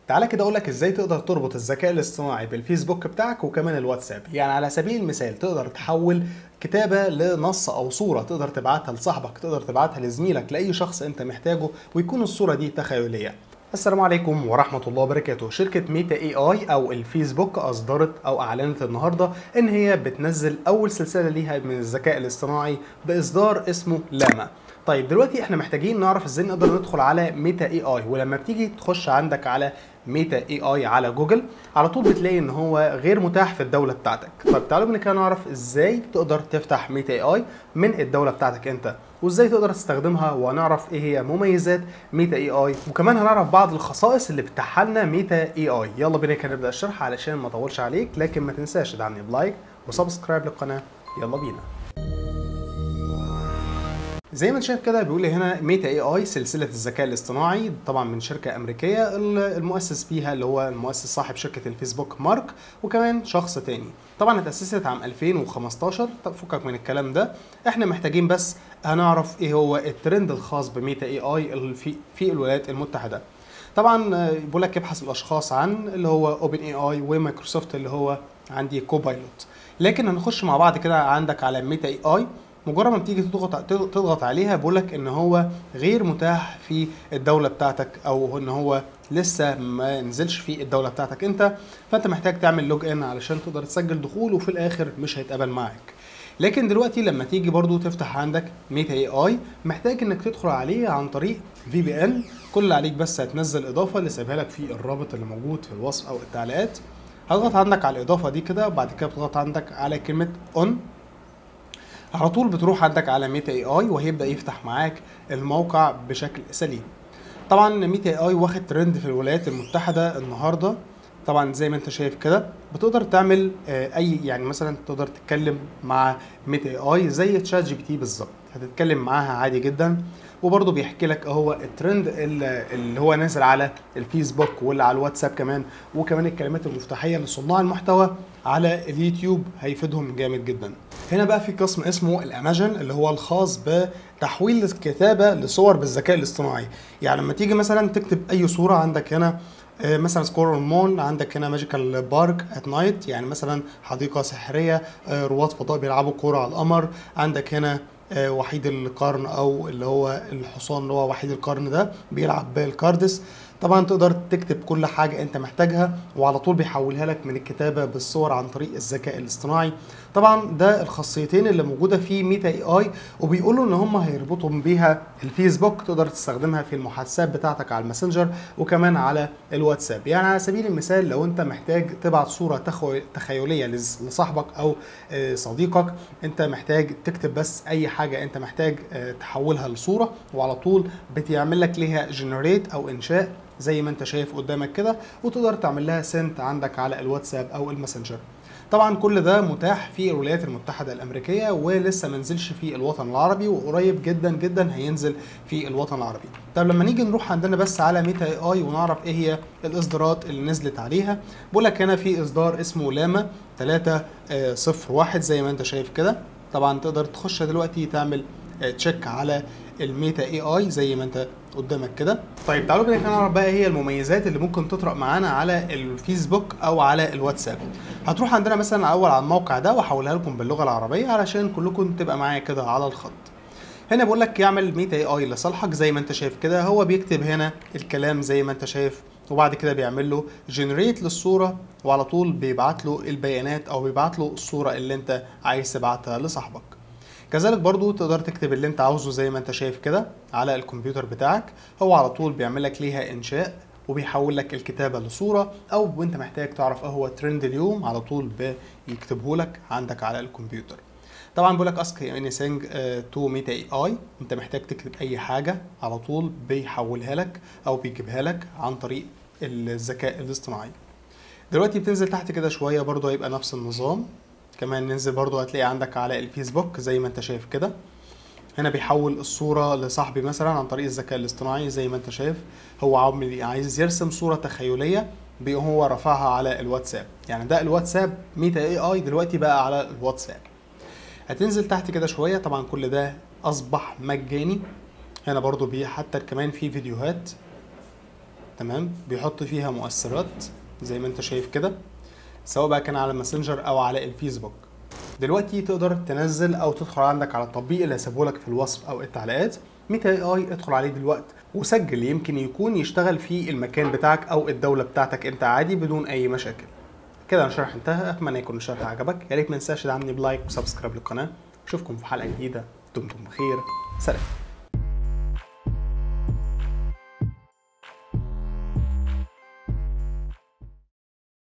تعالى كده اقول لك ازاي تقدر تربط الذكاء الاصطناعي بالفيسبوك بتاعك وكمان الواتساب يعني على سبيل المثال تقدر تحول كتابة لنص او صورة تقدر تبعتها لصاحبك تقدر تبعتها لزميلك لاي شخص انت محتاجه ويكون الصورة دي تخيلية السلام عليكم ورحمة الله وبركاته شركة ميتا اي اي او الفيسبوك اصدرت او اعلنت النهاردة ان هي بتنزل اول سلسلة ليها من الذكاء الاصطناعي باصدار اسمه لاما طيب دلوقتي احنا محتاجين نعرف ازاي نقدر ندخل على ميتا اي اي ولما بتيجي تخش عندك على ميتا اي اي على جوجل على طول بتلاقي ان هو غير متاح في الدوله بتاعتك طب تعالوا بينا كده نعرف ازاي تقدر تفتح ميتا اي اي من الدوله بتاعتك انت وازاي تقدر تستخدمها ونعرف ايه هي مميزات ميتا اي اي وكمان هنعرف بعض الخصائص اللي بتتاحها لنا ميتا اي اي يلا بينا كده نبدا الشرح علشان ما اطولش عليك لكن ما تنساش تدعمني بلايك وسبسكرايب للقناه يلا بينا زي ما انت شايف كده بيقول لي هنا ميتا اي اي سلسله الذكاء الاصطناعي طبعا من شركه امريكيه المؤسس بيها اللي هو المؤسس صاحب شركه الفيسبوك مارك وكمان شخص تاني طبعا اتاسست عام 2015 طب فكك من الكلام ده احنا محتاجين بس هنعرف ايه هو الترند الخاص بميتا اي اي في في الولايات المتحده طبعا بيقول لك ابحث الاشخاص عن اللي هو اوبن اي اي ومايكروسوفت اللي هو عندي كوبايلوت لكن هنخش مع بعض كده عندك على ميتا اي اي مجرد ما بتيجي تضغط تضغط عليها بيقول لك ان هو غير متاح في الدوله بتاعتك او ان هو لسه ما نزلش في الدوله بتاعتك انت فانت محتاج تعمل لوج ان علشان تقدر تسجل دخول وفي الاخر مش هيتقبل معاك لكن دلوقتي لما تيجي برضو تفتح عندك ميتا اي اي محتاج انك تدخل عليه عن طريق في بي ان كل اللي عليك بس هتنزل اضافه اللي سايبها لك في الرابط اللي موجود في الوصف او التعليقات هتضغط عندك على الاضافه دي كده وبعد كده بتضغط عندك على كلمه اون على طول بتروح عندك على ميتا اي اي وهيبدا يفتح معاك الموقع بشكل سليم طبعا ميتا اي اي واخد ترند في الولايات المتحده النهارده طبعا زي ما انت شايف كده بتقدر تعمل اي يعني مثلا تقدر تتكلم مع ميتا اي اي زي تشات جي بي تي بالظبط هتتكلم معاها عادي جدا وبرضه بيحكي لك هو الترند اللي هو نازل على الفيسبوك واللي على الواتساب كمان وكمان الكلمات المفتاحيه لصناع المحتوى على اليوتيوب هيفيدهم جامد جدا هنا بقى في قسم اسمه الاماجن اللي هو الخاص بتحويل الكتابه لصور بالذكاء الاصطناعي يعني لما تيجي مثلا تكتب اي صوره عندك هنا مثلا سكور مول عندك هنا ماجيكال بارك ات نايت يعني مثلا حديقه سحريه رواد فضاء بيلعبوا كوره على القمر عندك هنا وحيد القرن او اللي هو الحصان اللي هو وحيد القرن ده بيلعب بالكاردس طبعا تقدر تكتب كل حاجة انت محتاجها وعلى طول بيحولها لك من الكتابة بالصور عن طريق الذكاء الاصطناعي طبعا ده الخاصيتين اللي موجودة في ميتا اي اي وبيقولوا ان هم هيربطوا بيها الفيسبوك تقدر تستخدمها في المحادثات بتاعتك على الماسنجر وكمان على الواتساب يعني على سبيل المثال لو انت محتاج تبعت صورة تخيلية لصاحبك او صديقك انت محتاج تكتب بس اي حاجة انت محتاج تحولها لصورة وعلى طول بتعمل لك ليها جنريت او انشاء زي ما انت شايف قدامك كده وتقدر تعمل لها سنت عندك على الواتساب او الماسنجر طبعا كل ده متاح في الولايات المتحده الامريكيه ولسه ما نزلش في الوطن العربي وقريب جدا جدا هينزل في الوطن العربي طب لما نيجي نروح عندنا بس على ميتا اي اي ونعرف ايه هي الاصدارات اللي نزلت عليها بقول لك هنا في اصدار اسمه لاما 301 زي ما انت شايف كده طبعا تقدر تخش دلوقتي تعمل تشيك على الميتا اي اي زي ما انت قدامك كده طيب تعالوا كده نعرف بقى هي المميزات اللي ممكن تطرق معانا على الفيسبوك او على الواتساب هتروح عندنا مثلا اول على الموقع ده واحولها لكم باللغه العربيه علشان كلكم تبقى معايا كده على الخط هنا بقول لك يعمل ميتا اي اي لصالحك زي ما انت شايف كده هو بيكتب هنا الكلام زي ما انت شايف وبعد كده بيعمل له جنريت للصوره وعلى طول بيبعت له البيانات او بيبعت له الصوره اللي انت عايز تبعتها لصاحبك كذلك برضو تقدر تكتب اللي انت عاوزه زي ما انت شايف كده على الكمبيوتر بتاعك هو على طول بيعمل لك ليها انشاء وبيحول لك الكتابة لصورة او وانت محتاج تعرف ايه هو ترند اليوم على طول بيكتبه لك عندك على الكمبيوتر طبعا بيقول لك اسك اني سينج تو ميتا اي اي انت محتاج تكتب اي حاجة على طول بيحولها لك او بيجيبها لك عن طريق الذكاء الاصطناعي دلوقتي بتنزل تحت كده شوية برضو هيبقى نفس النظام كمان ننزل برضو هتلاقي عندك على الفيسبوك زي ما انت شايف كده هنا بيحول الصورة لصاحبي مثلا عن طريق الذكاء الاصطناعي زي ما انت شايف هو عامل عايز يرسم صورة تخيلية بيقوم هو رفعها على الواتساب يعني ده الواتساب ميتا اي اي دلوقتي بقى على الواتساب هتنزل تحت كده شوية طبعا كل ده اصبح مجاني هنا برضو بي حتى كمان في فيديوهات تمام بيحط فيها مؤثرات زي ما انت شايف كده سواء بقى كان على الماسنجر او على الفيسبوك دلوقتي تقدر تنزل او تدخل عندك على التطبيق اللي هسيبه لك في الوصف او التعليقات ميتا اي اي ادخل عليه دلوقتي وسجل يمكن يكون يشتغل في المكان بتاعك او الدوله بتاعتك انت عادي بدون اي مشاكل كده الشرح انتهى اتمنى يكون الشرح عجبك يا ريت ما تنساش تدعمني بلايك وسبسكرايب للقناه اشوفكم في حلقه جديده دمتم بخير سلام